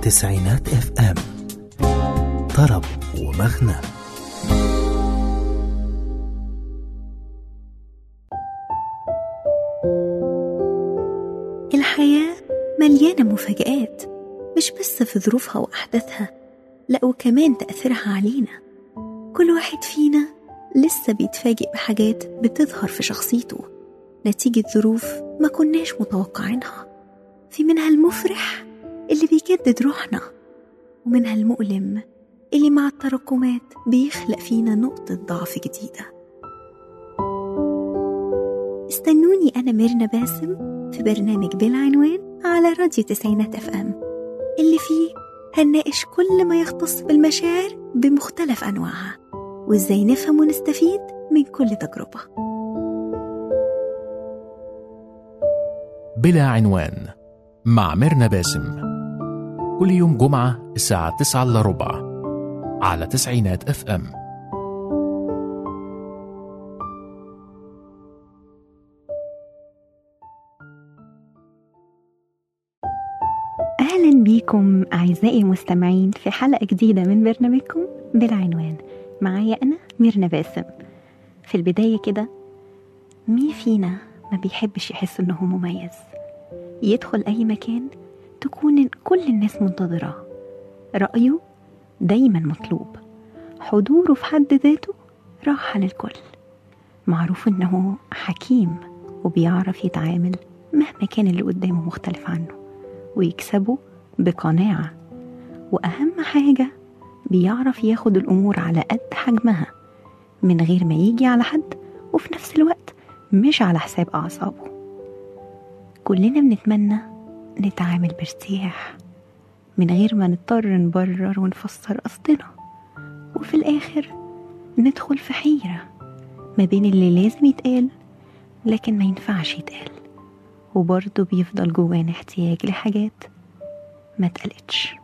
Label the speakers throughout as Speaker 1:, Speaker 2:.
Speaker 1: تسعينات اف ام طرب ومغنى
Speaker 2: الحياة مليانة مفاجآت مش بس في ظروفها وأحداثها لأ وكمان تأثيرها علينا كل واحد فينا لسه بيتفاجئ بحاجات بتظهر في شخصيته نتيجة ظروف ما كناش متوقعينها في منها المفرح اللي بيجدد روحنا ومنها المؤلم اللي مع التراكمات بيخلق فينا نقطة ضعف جديدة استنوني أنا ميرنا باسم في برنامج بالعنوان على راديو تسعينات اف ام اللي فيه هنناقش كل ما يختص بالمشاعر بمختلف أنواعها وإزاي نفهم ونستفيد من كل تجربة
Speaker 3: بلا عنوان مع ميرنا باسم كل يوم جمعة الساعة 9 إلا ربع على تسعينات اف ام
Speaker 2: أهلا بيكم أعزائي المستمعين في حلقة جديدة من برنامجكم بالعنوان معايا أنا ميرنا باسم في البداية كده مين فينا ما بيحبش يحس إنه مميز يدخل أي مكان تكون كل الناس منتظرة رأيه دايما مطلوب حضوره في حد ذاته راحة للكل معروف إنه حكيم وبيعرف يتعامل مهما كان اللي قدامه مختلف عنه ويكسبه بقناعة وأهم حاجة بيعرف ياخد الأمور على قد حجمها من غير ما يجي على حد وفي نفس الوقت مش على حساب أعصابه كلنا بنتمنى نتعامل بارتياح من غير ما نضطر نبرر ونفسر قصدنا وفي الآخر ندخل في حيرة ما بين اللي لازم يتقال لكن ما ينفعش يتقال وبرضه بيفضل جوانا احتياج لحاجات ما اتقالتش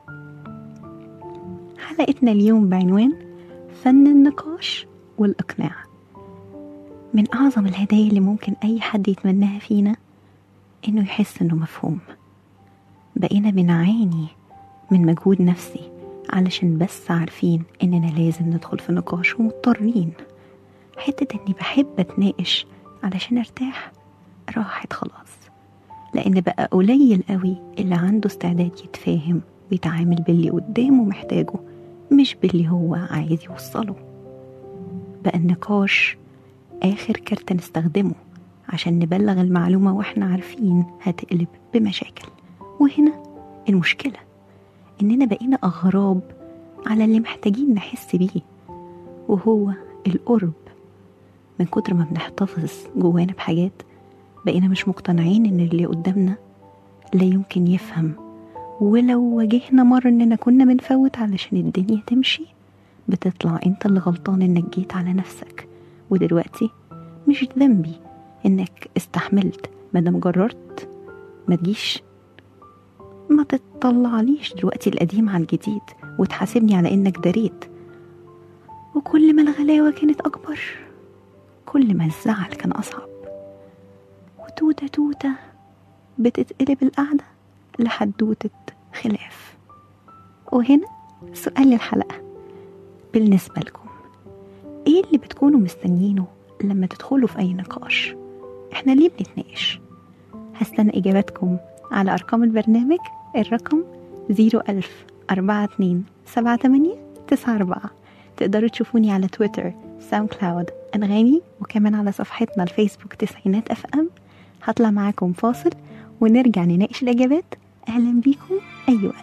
Speaker 2: حلقتنا اليوم بعنوان فن النقاش والإقناع من أعظم الهدايا اللي ممكن أي حد يتمناها فينا إنه يحس إنه مفهوم بقينا بنعاني من مجهود نفسي علشان بس عارفين إننا لازم ندخل في نقاش ومضطرين حتة إني بحب أتناقش علشان أرتاح راحت خلاص لأن بقى قليل قوي اللي عنده استعداد يتفاهم ويتعامل باللي قدامه محتاجه مش باللي هو عايز يوصله بقى النقاش آخر كارت نستخدمه عشان نبلغ المعلومة واحنا عارفين هتقلب بمشاكل وهنا المشكلة إننا بقينا أغراب على اللي محتاجين نحس بيه وهو القرب من كتر ما بنحتفظ جوانا بحاجات بقينا مش مقتنعين إن اللي قدامنا لا يمكن يفهم ولو واجهنا مرة إننا كنا بنفوت علشان الدنيا تمشي بتطلع انت اللي غلطان انك جيت على نفسك ودلوقتي مش ذنبي انك استحملت مادام جررت ما تجيش ما تطلعليش دلوقتي القديم على الجديد وتحاسبني على انك دريت وكل ما الغلاوة كانت أكبر كل ما الزعل كان أصعب وتوتة توتة بتتقلب القعدة لحدوتة خلاف وهنا سؤال الحلقة بالنسبة لكم ايه اللي بتكونوا مستنيينه لما تدخلوا في أي نقاش احنا ليه بنتناقش هستنى إجاباتكم على أرقام البرنامج الرقم 01000 42 78 94 تقدروا تشوفوني على تويتر ساوند كلاود أنغامي وكمان على صفحتنا الفيسبوك تسعينات اف ام هطلع معاكم فاصل ونرجع نناقش الإجابات أهلا بيكم أي وقت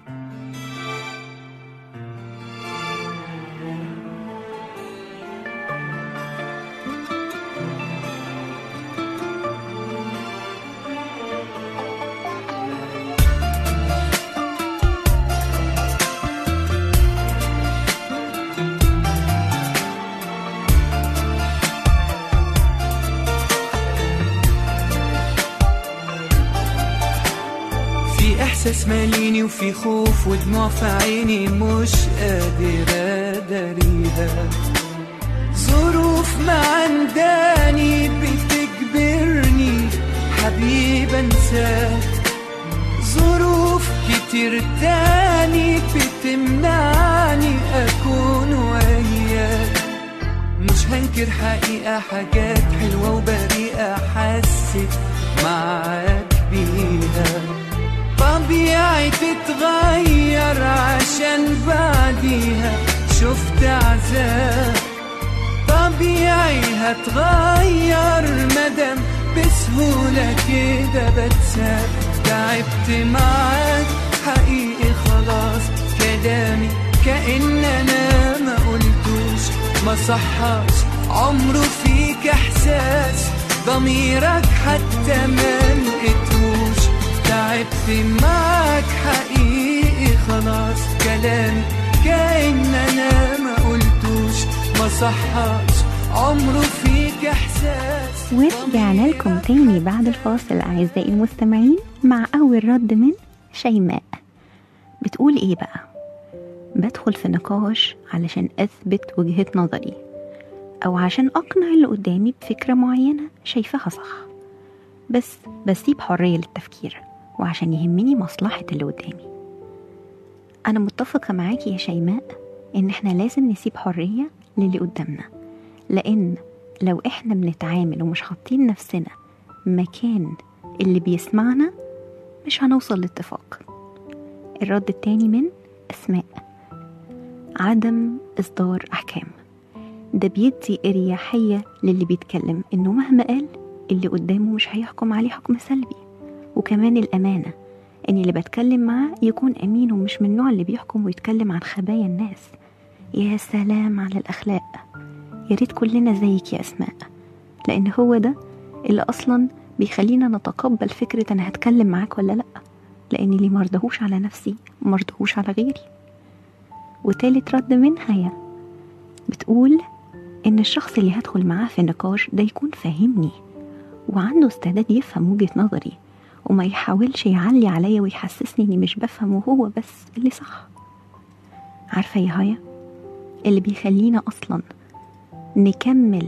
Speaker 4: في احساس ماليني وفي خوف ودموع في عيني مش قادر اداريها ظروف معنداني بتجبرني حبيب انساك ظروف كتير تاني فاكر حقيقة حاجات حلوة وبريئة حسيت معاك بيها طبيعي تتغير عشان بعديها شفت عذاب طبيعي هتغير مدام بسهولة كده بتساب تعبت معاك حقيقي خلاص كلامي كأن أنا ما قلتوش ما صحاش عمره فيك إحساس ضميرك حتى ما لقيتوش تعبت معاك حقيقي خلاص كلامي كأن أنا ما قلتوش ما صحاش عمره فيك إحساس
Speaker 2: ورجعنا لكم تاني بعد الفاصل أعزائي المستمعين مع أول رد من شيماء بتقول إيه بقى بدخل في نقاش علشان أثبت وجهة نظري أو عشان أقنع اللي قدامي بفكرة معينة شايفاها صح بس بسيب حرية للتفكير وعشان يهمني مصلحة اللي قدامي أنا متفقة معاكي يا شيماء إن إحنا لازم نسيب حرية للي قدامنا لأن لو إحنا بنتعامل ومش حاطين نفسنا مكان اللي بيسمعنا مش هنوصل لاتفاق الرد التاني من أسماء عدم إصدار أحكام ده بيدي إريحية للي بيتكلم إنه مهما قال اللي قدامه مش هيحكم عليه حكم سلبي وكمان الأمانة إن اللي بتكلم معاه يكون أمين ومش من النوع اللي بيحكم ويتكلم عن خبايا الناس يا سلام على الأخلاق يا ريت كلنا زيك يا أسماء لأن هو ده اللي أصلا بيخلينا نتقبل فكرة أنا هتكلم معاك ولا لأ لأن اللي مرضهوش على نفسي مرضهوش على غيري وتالت رد منها يا بتقول إن الشخص اللي هدخل معاه في النقاش ده يكون فاهمني وعنده استعداد يفهم وجهة نظري وما يحاولش يعلي عليا ويحسسني إني مش بفهم وهو بس اللي صح عارفة يا هايا اللي بيخلينا أصلا نكمل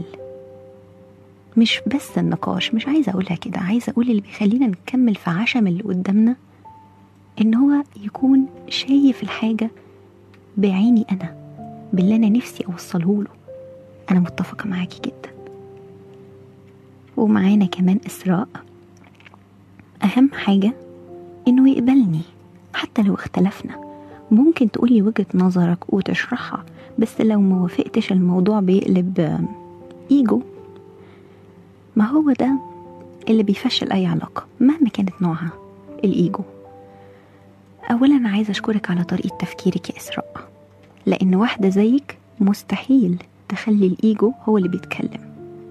Speaker 2: مش بس النقاش مش عايزة أقولها كده عايزة أقول اللي بيخلينا نكمل في عشم اللي قدامنا إن هو يكون شايف الحاجة بعيني أنا باللي أنا نفسي أوصله له أنا متفقة معاكي جدا ومعانا كمان إسراء أهم حاجة إنه يقبلني حتى لو اختلفنا ممكن تقولي وجهة نظرك وتشرحها بس لو ما وافقتش الموضوع بيقلب آم، ايجو ما هو ده اللي بيفشل اي علاقة مهما كانت نوعها الايجو اولا أنا عايزة اشكرك على طريقة تفكيرك يا اسراء لان واحدة زيك مستحيل تخلي الايجو هو اللي بيتكلم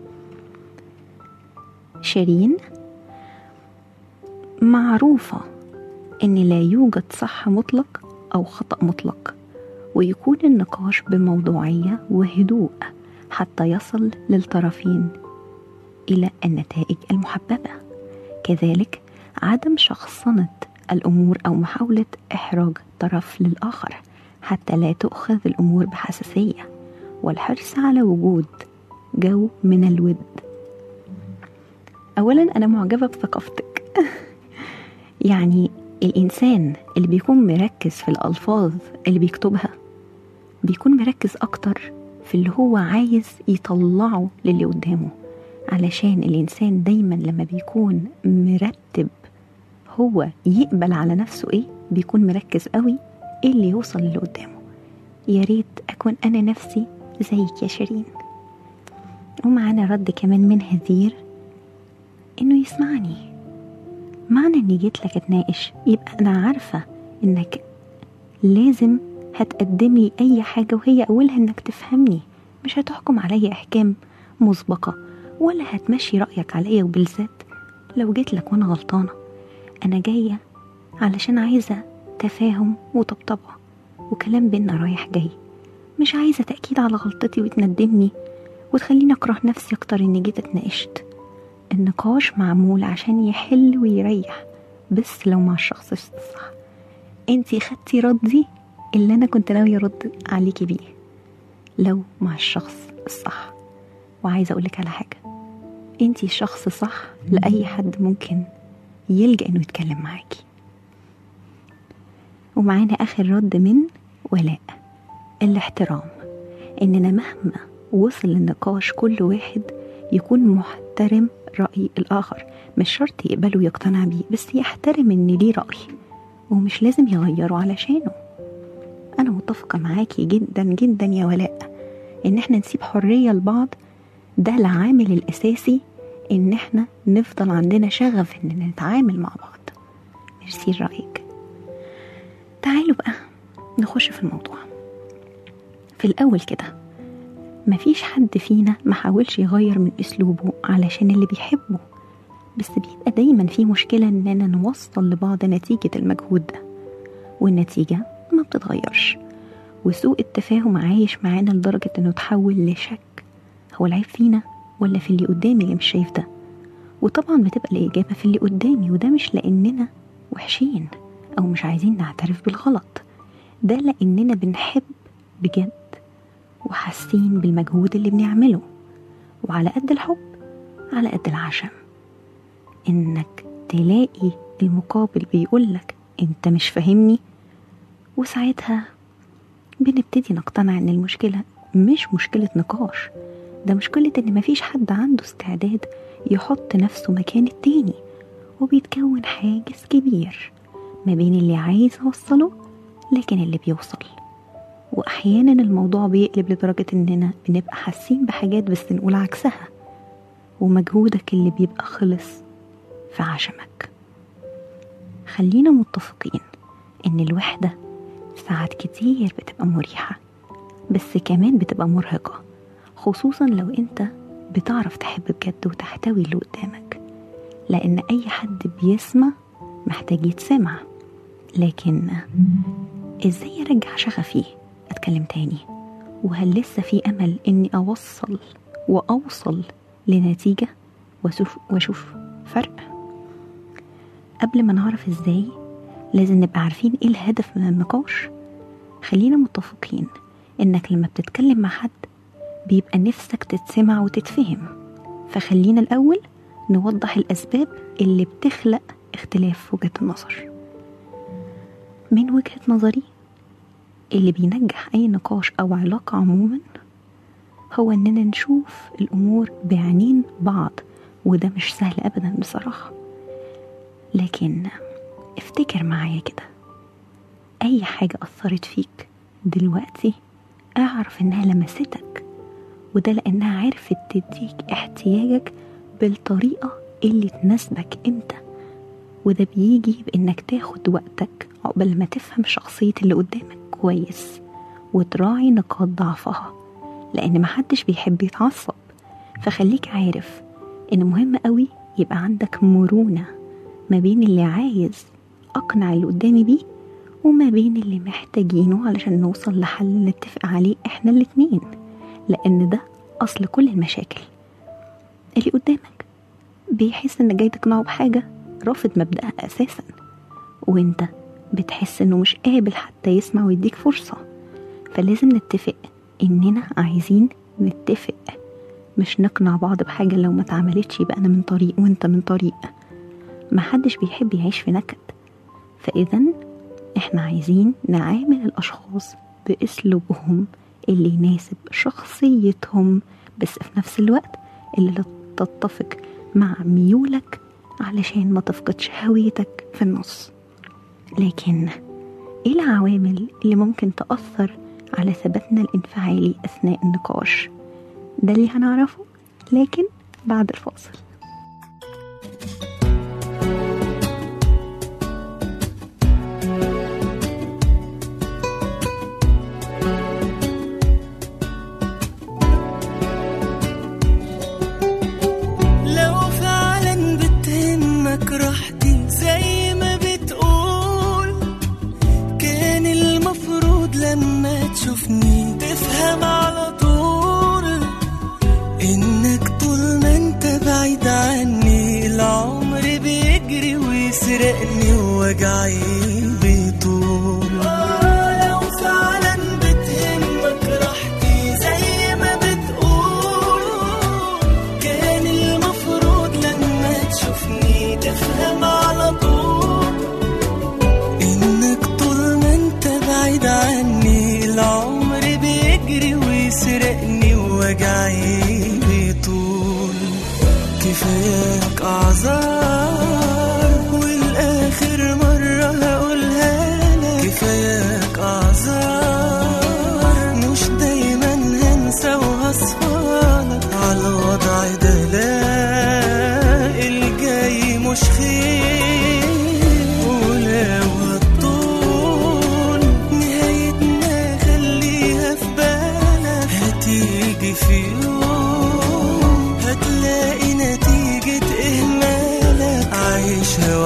Speaker 2: شيرين معروفة ان لا يوجد صح مطلق او خطأ مطلق ويكون النقاش بموضوعية وهدوء حتى يصل للطرفين إلى النتائج المحببة كذلك عدم شخصنة الأمور أو محاولة إحراج طرف للآخر حتى لا تؤخذ الأمور بحساسية والحرص على وجود جو من الود أولا أنا معجبة بثقافتك يعني الإنسان اللي بيكون مركز في الألفاظ اللي بيكتبها بيكون مركز أكتر في اللي هو عايز يطلعه للي قدامه علشان الإنسان دايما لما بيكون مرتب هو يقبل على نفسه إيه بيكون مركز قوي إيه اللي يوصل للي قدامه يا ريت أكون أنا نفسي زيك يا شيرين ومعانا رد كمان من هدير إنه يسمعني معنى إني جيت لك أتناقش يبقى أنا عارفة إنك لازم هتقدم لي أي حاجة وهي أولها إنك تفهمني مش هتحكم عليا أحكام مسبقة ولا هتمشي رأيك عليا وبالذات لو جيت لك وأنا غلطانة أنا جاية علشان عايزة تفاهم وطبطبة وكلام بينا رايح جاي مش عايزة تأكيد على غلطتي وتندمني وتخليني أكره نفسي أكتر إني جيت اتناقشت النقاش معمول عشان يحل ويريح بس لو مع الشخص الصح انتي خدتي ردي اللي انا كنت ناوية ارد عليكي بيه لو مع الشخص الصح وعايزة اقولك على حاجة انتي الشخص الصح لأي حد ممكن يلجأ انه يتكلم معاكي ومعانا اخر رد من ولاء الاحترام اننا مهما وصل للنقاش كل واحد يكون محترم رأي الآخر مش شرط يقبله ويقتنع بيه بس يحترم إن ليه رأي ومش لازم يغيره علشانه أنا متفقة معاكي جدا جدا يا ولاء إن احنا نسيب حرية لبعض ده العامل الأساسي إن احنا نفضل عندنا شغف إننا نتعامل مع بعض ميرسي رأيك تعالوا بقى نخش في الموضوع في الأول كده مفيش حد فينا محاولش يغير من أسلوبه علشان اللي بيحبه بس بيبقى دايما في مشكلة إننا نوصل لبعض نتيجة المجهود ده والنتيجة ما بتتغيرش وسوء التفاهم عايش معانا لدرجة إنه تحول لشك هو العيب فينا ولا في اللي قدامي اللي مش شايف ده وطبعا بتبقى الإجابة في اللي قدامي وده مش لأننا وحشين أو مش عايزين نعترف بالغلط ده لأننا بنحب بجد وحاسين بالمجهود اللي بنعمله وعلى قد الحب على قد العشم إنك تلاقي المقابل بيقولك أنت مش فاهمني وساعتها بنبتدي نقتنع إن المشكلة مش مشكلة نقاش ده مشكلة إن مفيش حد عنده استعداد يحط نفسه مكان التاني وبيتكون حاجز كبير ما بين اللي عايز أوصله لكن اللي بيوصل وأحيانا الموضوع بيقلب لدرجة إننا بنبقى حاسين بحاجات بس نقول عكسها ومجهودك اللي بيبقى خلص في عشمك خلينا متفقين إن الوحدة ساعات كتير بتبقى مريحة بس كمان بتبقى مرهقة خصوصا لو انت بتعرف تحب بجد وتحتوي اللي قدامك لأن أي حد بيسمع محتاج يتسمع لكن ازاي ارجع شغفي اتكلم تاني وهل لسه في امل اني اوصل واوصل لنتيجة واشوف واشوف فرق قبل ما نعرف ازاي لازم نبقى عارفين ايه الهدف من النقاش خلينا متفقين انك لما بتتكلم مع حد بيبقى نفسك تتسمع وتتفهم فخلينا الاول نوضح الاسباب اللي بتخلق اختلاف وجهة النظر من وجهة نظري اللي بينجح أي نقاش أو علاقة عموما هو إننا نشوف الأمور بعينين بعض وده مش سهل أبدا بصراحة لكن افتكر معايا كده أي حاجة أثرت فيك دلوقتي اعرف إنها لمستك وده لأنها عرفت تديك احتياجك بالطريقة اللي تناسبك انت وده بيجي بإنك تاخد وقتك عقبال ما تفهم شخصية اللي قدامك كويس وتراعي نقاط ضعفها لأن محدش بيحب يتعصب فخليك عارف إن مهم قوي يبقى عندك مرونة ما بين اللي عايز أقنع اللي قدامي بيه وما بين اللي محتاجينه علشان نوصل لحل نتفق عليه احنا الاتنين لأن ده أصل كل المشاكل اللي قدامك بيحس انك جاي تقنعه بحاجة رافض مبدأها أساسا وانت بتحس انه مش قابل حتى يسمع ويديك فرصة فلازم نتفق اننا عايزين نتفق مش نقنع بعض بحاجة لو ما اتعملتش يبقى أنا من طريق وأنت من طريق محدش بيحب يعيش في نكد فإذا احنا عايزين نعامل الأشخاص بأسلوبهم اللي يناسب شخصيتهم بس في نفس الوقت اللي تتفق مع ميولك علشان ما تفقدش هويتك في النص لكن ايه العوامل اللي ممكن تأثر على ثباتنا الانفعالي أثناء النقاش ده اللي هنعرفه لكن بعد الفاصل
Speaker 5: لو فعلا بتهمك راحتي زي ما بتقول كان المفروض لما تشوفني تفهم على طول انك طول ما انت بعيد كفاياك اعذار والاخر مرة هقولها لك كفاياك اعذار مش دايما هنسى وهصفالك على الوضع ده لا الجاي مش خير ولو هتطول نهايتنا خليها في بالك هتيجي في يوم هتلاقي نتيجة إهمالك عايشها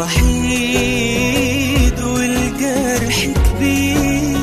Speaker 5: وحيد والجرح كبير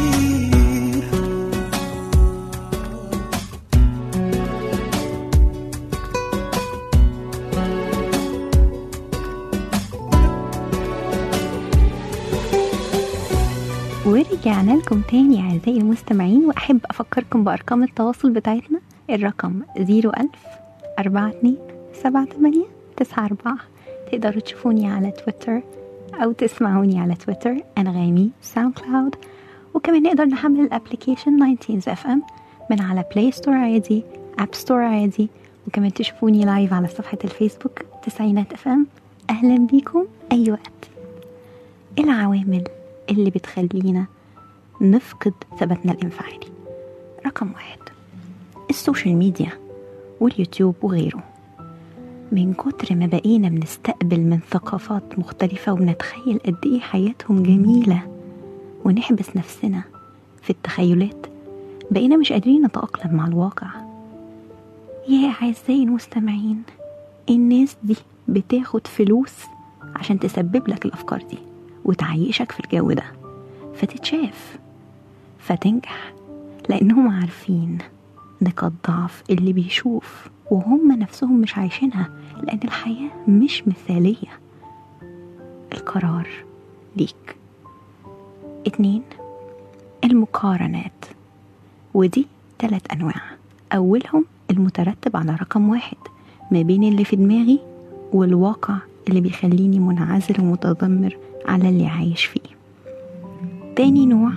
Speaker 2: ورجعنا لكم تاني أعزائي المستمعين وأحب أفكركم بأرقام التواصل بتاعتنا الرقم 01000 42 78 94 تقدروا تشوفوني على تويتر أو تسمعوني على تويتر أنغامي ساوند كلاود وكمان نقدر نحمل الابليكيشن 19 اف ام من على بلاي ستور عادي اب ستور عادي وكمان تشوفوني لايف على صفحة الفيسبوك تسعينات اف ام أهلا بيكم أي وقت إيه العوامل اللي بتخلينا نفقد ثباتنا الانفعالي رقم واحد السوشيال ميديا واليوتيوب وغيره من كتر ما بقينا بنستقبل من ثقافات مختلفة وبنتخيل قد ايه حياتهم جميلة ونحبس نفسنا في التخيلات بقينا مش قادرين نتأقلم مع الواقع يا أعزائي المستمعين الناس دي بتاخد فلوس عشان تسبب لك الأفكار دي وتعيشك في الجو ده فتتشاف فتنجح لأنهم عارفين نقاط ضعف اللي بيشوف وهم نفسهم مش عايشينها لأن الحياة مش مثالية القرار ليك اتنين المقارنات ودي تلات أنواع أولهم المترتب على رقم واحد ما بين اللي في دماغي والواقع اللي بيخليني منعزل ومتذمر على اللي عايش فيه تاني نوع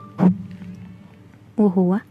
Speaker 2: وهو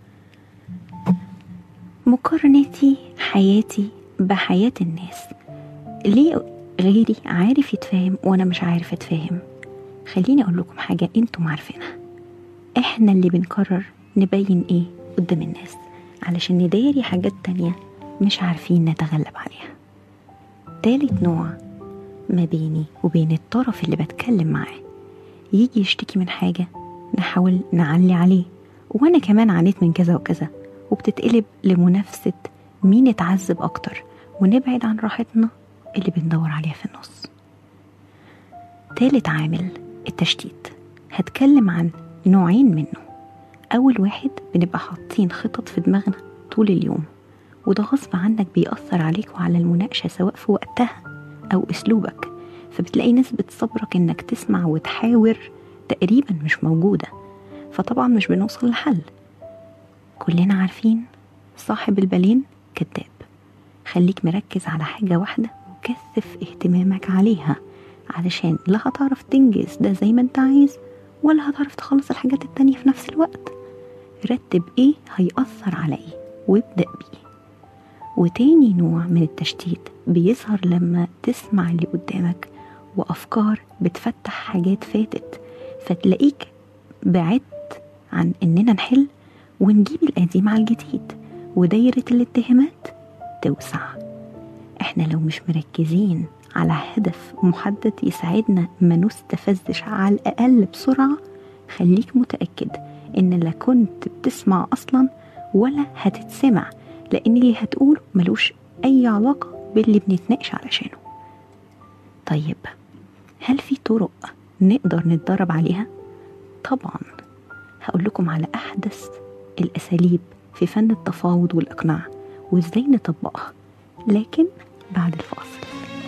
Speaker 2: مقارنتي حياتي بحياة الناس ليه غيري عارف يتفاهم وانا مش عارف اتفاهم خليني اقول لكم حاجة انتم عارفينها احنا اللي بنقرر نبين ايه قدام الناس علشان نداري حاجات تانية مش عارفين نتغلب عليها تالت نوع ما بيني وبين الطرف اللي بتكلم معاه يجي يشتكي من حاجة نحاول نعلي عليه وانا كمان عانيت من كذا وكذا وبتتقلب لمنافسة مين اتعذب اكتر ونبعد عن راحتنا اللي بندور عليها في النص تالت عامل التشتيت هتكلم عن نوعين منه أول واحد بنبقى حاطين خطط في دماغنا طول اليوم وده غصب عنك بيأثر عليك وعلى المناقشة سواء في وقتها أو أسلوبك فبتلاقي نسبة صبرك إنك تسمع وتحاور تقريبا مش موجودة فطبعا مش بنوصل لحل كلنا عارفين صاحب البالين كذاب خليك مركز على حاجة واحدة وكثف اهتمامك عليها علشان لا هتعرف تنجز ده زي ما انت عايز ولا هتعرف تخلص الحاجات التانية في نفس الوقت رتب ايه هيأثر على ايه وابدأ بيه وتاني نوع من التشتيت بيظهر لما تسمع اللي قدامك وأفكار بتفتح حاجات فاتت فتلاقيك بعدت عن إننا نحل ونجيب القديم على الجديد ودايرة الاتهامات توسع احنا لو مش مركزين على هدف محدد يساعدنا ما نستفزش على الأقل بسرعة خليك متأكد إن لا كنت بتسمع أصلا ولا هتتسمع لأن اللي هتقول ملوش أي علاقة باللي بنتناقش علشانه طيب هل في طرق نقدر نتدرب عليها؟ طبعا هقول لكم على أحدث الأساليب في فن التفاوض والإقناع وإزاي نطبقها لكن بعد الفاصل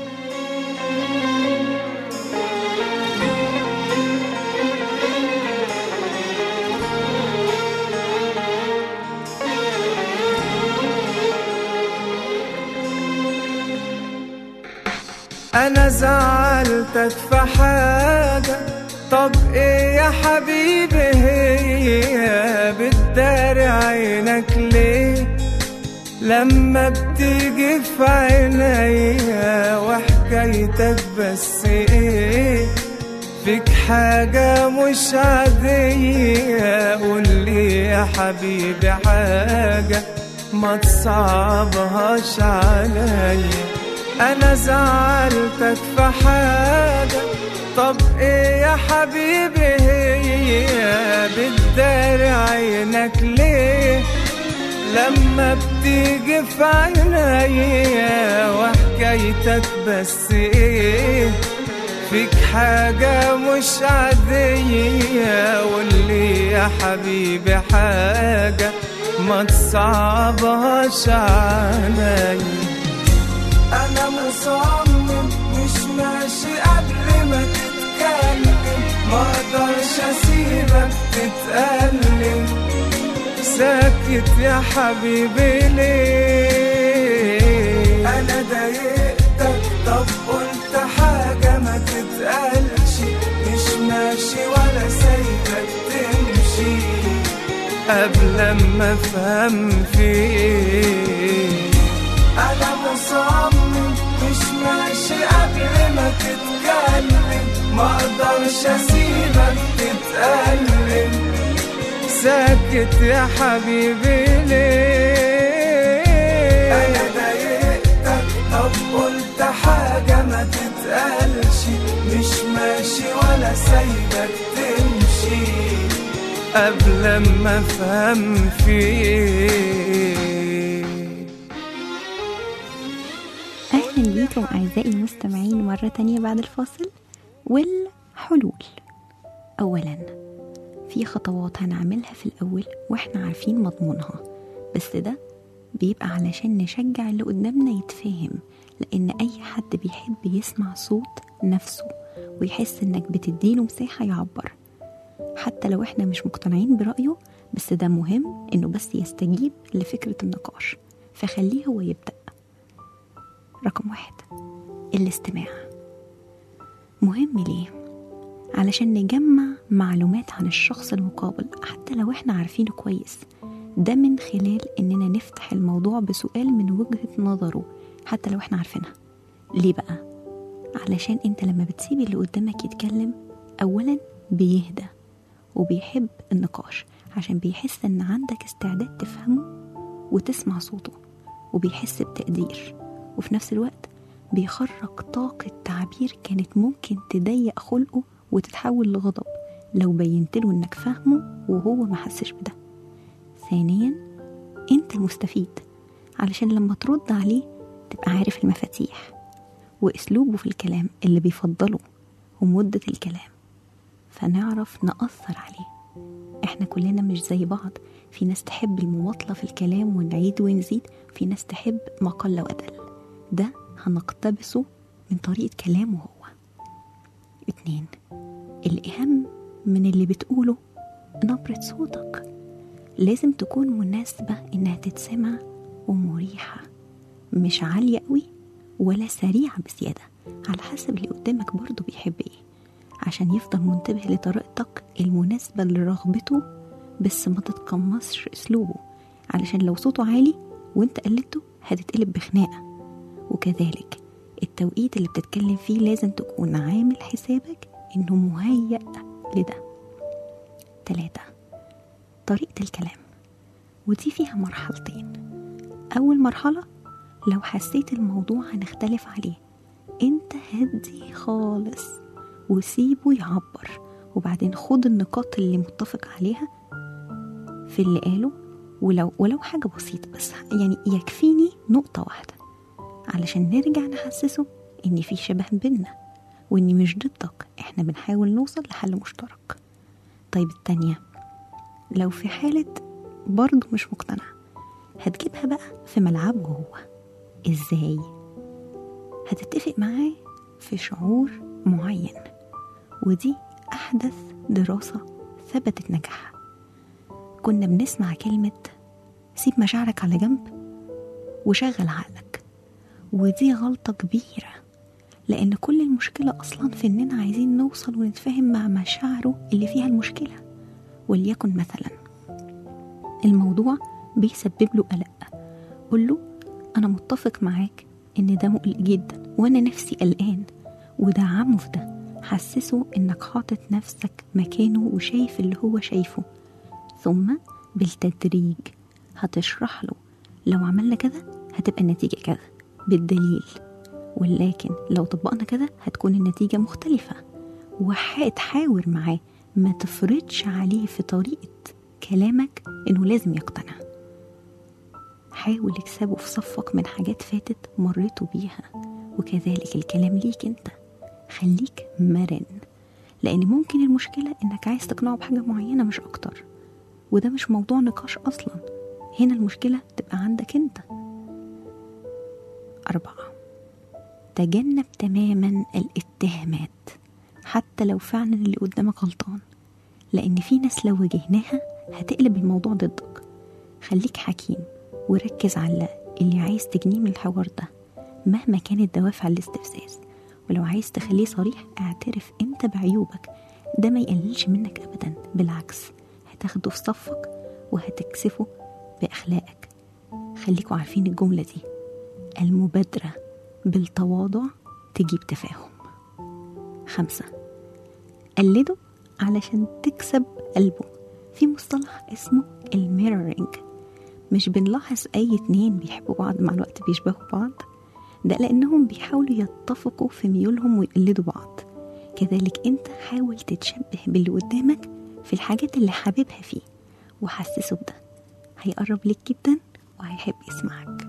Speaker 5: انا زعلتك في حاجة طب ايه يا حبيبي هي بتداري عينك ليه لما بتيجي في عينيا وحكايتك بس ايه فيك حاجة مش عادية قولي يا حبيبي حاجة ما تصعبهاش عليا انا زعلتك في حاجة طب ايه يا حبيبي هي بتداري عينك ليه لما بتيجي في عينيا وحكايتك بس ايه فيك حاجة مش عادية قولي يا حبيبي حاجة ما تصعبهاش عليا انا مصمم مش ماشي قبل ما تتكلم ما اقدرش اسيبك تتألم ساكت يا حبيبي ليه انا ضايقتك طب قلت حاجة ما تتقالش مش ماشي ولا سايبك تمشي قبل ما افهم فيك انا مصمم مش ماشي قبل ما تتكلم ما اقدرش اسيبك تتألم ساكت يا حبيبي ليه انا ضايقتك طب قلت حاجة ما تتقالش مش ماشي ولا سايبك تمشي قبل ما افهم فيك
Speaker 2: أهلا بيكم أعزائي المستمعين مرة تانية بعد الفاصل والحلول أولا في خطوات هنعملها في الأول وإحنا عارفين مضمونها بس ده بيبقى علشان نشجع اللي قدامنا يتفاهم لأن أي حد بيحب يسمع صوت نفسه ويحس إنك بتديله مساحة يعبر حتى لو إحنا مش مقتنعين برأيه بس ده مهم إنه بس يستجيب لفكرة النقاش فخليه هو يبدأ رقم واحد الاستماع مهم ليه؟ علشان نجمع معلومات عن الشخص المقابل حتى لو احنا عارفينه كويس ده من خلال اننا نفتح الموضوع بسؤال من وجهة نظره حتى لو احنا عارفينها ليه بقى؟ علشان انت لما بتسيب اللي قدامك يتكلم اولا بيهدى وبيحب النقاش عشان بيحس ان عندك استعداد تفهمه وتسمع صوته وبيحس بتقدير وفي نفس الوقت بيخرج طاقة تعبير كانت ممكن تضيق خلقه وتتحول لغضب لو بينت له انك فاهمه وهو ما حسش بده ثانيا انت المستفيد علشان لما ترد عليه تبقى عارف المفاتيح واسلوبه في الكلام اللي بيفضله ومدة الكلام فنعرف نأثر عليه احنا كلنا مش زي بعض في ناس تحب المماطلة في الكلام ونعيد ونزيد في ناس تحب ما قل وأدل ده هنقتبسه من طريقة كلامه هو اتنين الأهم من اللي بتقوله نبرة صوتك لازم تكون مناسبة إنها تتسمع ومريحة مش عالية قوي ولا سريعة بزيادة على حسب اللي قدامك برضه بيحب ايه عشان يفضل منتبه لطريقتك المناسبة لرغبته بس ما تتقمصش اسلوبه علشان لو صوته عالي وانت قلدته هتتقلب بخناقة وكذلك التوقيت اللي بتتكلم فيه لازم تكون عامل حسابك انه مهيأ لده تلاتة طريقة الكلام ودي فيها مرحلتين أول مرحلة لو حسيت الموضوع هنختلف عليه انت هدي خالص وسيبه يعبر وبعدين خد النقاط اللي متفق عليها في اللي قاله ولو ولو حاجة بسيطة بس يعني يكفيني نقطة واحدة علشان نرجع نحسسه إن في شبه بينا وإني مش ضدك إحنا بنحاول نوصل لحل مشترك طيب التانية لو في حالة برضه مش مقتنع هتجيبها بقى في ملعبه هو إزاي؟ هتتفق معاه في شعور معين ودي أحدث دراسة ثبتت نجاحها كنا بنسمع كلمة سيب مشاعرك على جنب وشغل عقلك ودي غلطة كبيرة لأن كل المشكلة أصلا في إننا عايزين نوصل ونتفاهم مع مشاعره اللي فيها المشكلة وليكن مثلا الموضوع بيسبب له قلق قول له أنا متفق معاك إن ده مقلق جدا وأنا نفسي قلقان ودعمه في ده حسسه إنك حاطط نفسك مكانه وشايف اللي هو شايفه ثم بالتدريج هتشرح له لو عملنا كذا هتبقى النتيجة كذا بالدليل ولكن لو طبقنا كذا هتكون النتيجة مختلفة وهتحاور معاه ما تفرضش عليه في طريقة كلامك إنه لازم يقتنع حاول اكسبه في صفك من حاجات فاتت مريتوا بيها وكذلك الكلام ليك انت خليك مرن لان ممكن المشكلة انك عايز تقنعه بحاجة معينة مش اكتر وده مش موضوع نقاش اصلا هنا المشكلة تبقى عندك انت أربعة تجنب تماما الاتهامات حتى لو فعلا اللي قدامك غلطان لأن في ناس لو واجهناها هتقلب الموضوع ضدك خليك حكيم وركز على اللي عايز تجنيه من الحوار ده مهما كانت دوافع الاستفزاز ولو عايز تخليه صريح اعترف انت بعيوبك ده ما يقللش منك ابدا بالعكس هتاخده في صفك وهتكسفه باخلاقك خليكوا عارفين الجملة دي المبادرة بالتواضع تجيب تفاهم خمسة قلده علشان تكسب قلبه في مصطلح اسمه الميرورينج مش بنلاحظ أي اتنين بيحبوا بعض مع الوقت بيشبهوا بعض ده لأنهم بيحاولوا يتفقوا في ميولهم ويقلدوا بعض كذلك انت حاول تتشبه باللي قدامك في الحاجات اللي حاببها فيه وحسسه بده هيقرب لك جدا وهيحب يسمعك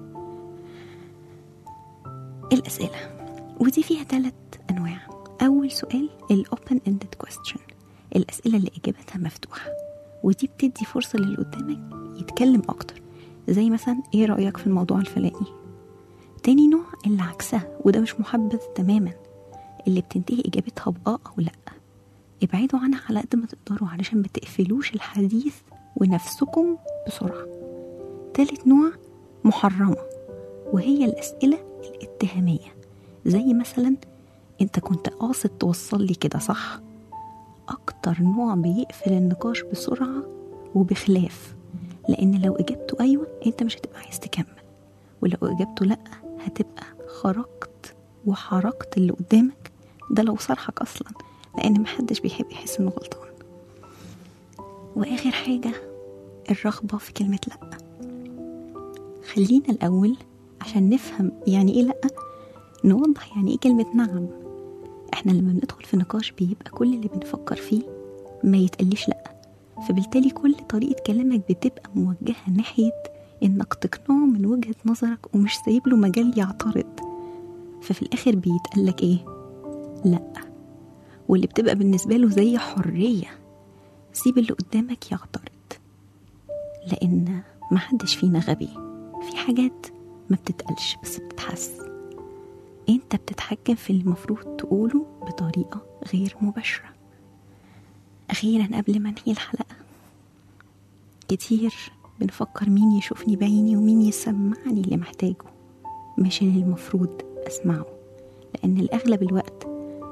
Speaker 2: الأسئلة ودي فيها ثلاث أنواع أول سؤال ال open ended question الأسئلة اللي إجابتها مفتوحة ودي بتدي فرصة للي قدامك يتكلم أكتر زي مثلا إيه رأيك في الموضوع الفلاني تاني نوع اللي عكسها وده مش محبذ تماما اللي بتنتهي إجابتها بآه أو لأ ابعدوا عنها على قد ما تقدروا علشان ما تقفلوش الحديث ونفسكم بسرعة تالت نوع محرمة وهي الأسئلة الاتهامية زي مثلا انت كنت قاصد توصل لي كده صح اكتر نوع بيقفل النقاش بسرعة وبخلاف لان لو اجابته ايوه انت مش هتبقى عايز تكمل ولو اجابته لا هتبقى خرجت وحركت اللي قدامك ده لو صرحك اصلا لان محدش بيحب يحس انه غلطان واخر حاجة الرغبة في كلمة لأ خلينا الأول عشان نفهم يعني إيه لأ نوضح يعني إيه كلمة نعم إحنا لما بندخل في نقاش بيبقى كل اللي بنفكر فيه ما يتقليش لأ فبالتالي كل طريقة كلامك بتبقى موجهة ناحية إنك تقنعه من وجهة نظرك ومش سايب له مجال يعترض ففي الآخر بيتقالك إيه؟ لأ واللي بتبقى بالنسبة له زي حرية سيب اللي قدامك يعترض لأن محدش فينا غبي في حاجات ما بتتقالش بس بتتحس انت بتتحكم في اللي المفروض تقوله بطريقة غير مباشرة أخيرا قبل ما انهي الحلقة كتير بنفكر مين يشوفني بعيني ومين يسمعني اللي محتاجه مش اللي المفروض أسمعه لأن الأغلب الوقت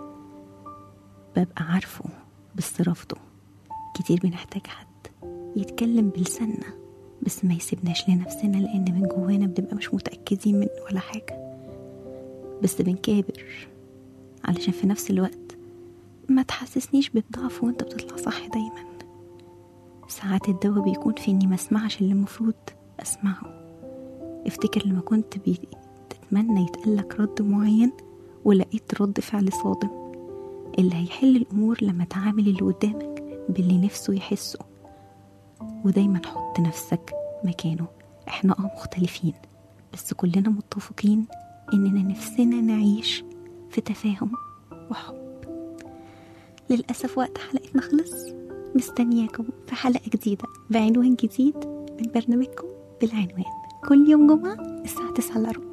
Speaker 2: ببقى عارفه بس رفضه كتير بنحتاج حد يتكلم بلساننا بس ما يسيبناش لنفسنا لأن من جوانا بنبقى مش متأكدين منه ولا حاجة بس بنكابر علشان في نفس الوقت ما تحسسنيش بالضعف وانت بتطلع صح دايما ساعات الدواء بيكون في اني ما اسمعش اللي المفروض اسمعه افتكر لما كنت بتتمنى يتقالك رد معين ولقيت رد فعل صادم اللي هيحل الامور لما تعامل اللي قدامك باللي نفسه يحسه ودايما حط نفسك مكانه احنا اه مختلفين بس كلنا متفقين اننا نفسنا نعيش في تفاهم وحب للأسف وقت حلقتنا خلص مستنياكم في حلقة جديدة بعنوان جديد من برنامجكم بالعنوان كل يوم جمعة الساعة 9 إلا ربع